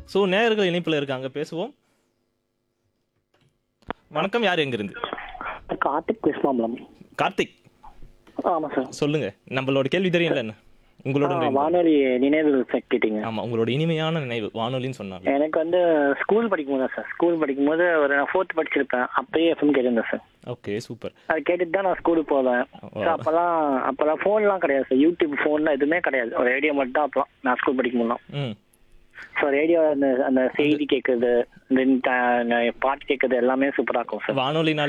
So நேயர்கள் இணைப்பில் இருக்காங்க பேசுவோம் வணக்கம் யார் எங்கிருந்து கார்த்திக் கிருஷ்ணாம்பலம் கார்த்திக் ஆமாம் சார் சொல்லுங்க நம்மளோட கேள்வி தெரியல என்ன உங்களோட ஆ, நினைவு. வானொலி நினைவுகள் சார் கேட்டீங்க ஆமா உங்களோட இனிமையான நினைவு வானொலின்னு சொன்னாங்க எனக்கு வந்து ஸ்கூல் படிக்கும்போது தான் சார் ஸ்கூல் படிக்கும்போது ஒரு நான் ஃபோர்த் படிச்சிருப்பேன் அப்பயே எஃப்எம் கேட்டிருந்தேன் சார் ஓகே சூப்பர் அது கேட்டுட்டு தான் நான் ஸ்கூலுக்கு போவேன் ஸோ அப்போல்லாம் அப்போல்லாம் ஃபோன்லாம் கிடையாது சார் யூடியூப் ஃபோன்லாம் எதுவுமே கிடையாது ஒரு ரேடியோ மட்டும் தான் அப்போ நான் ஸ்கூல் படிக்கும்போது ம் ஸோ ரேடியோ அந்த அந்த செய்தி கேட்குறது தென் பாட்டு கேட்குறது எல்லாமே சூப்பராக இருக்கும் சார் வானொலினாலே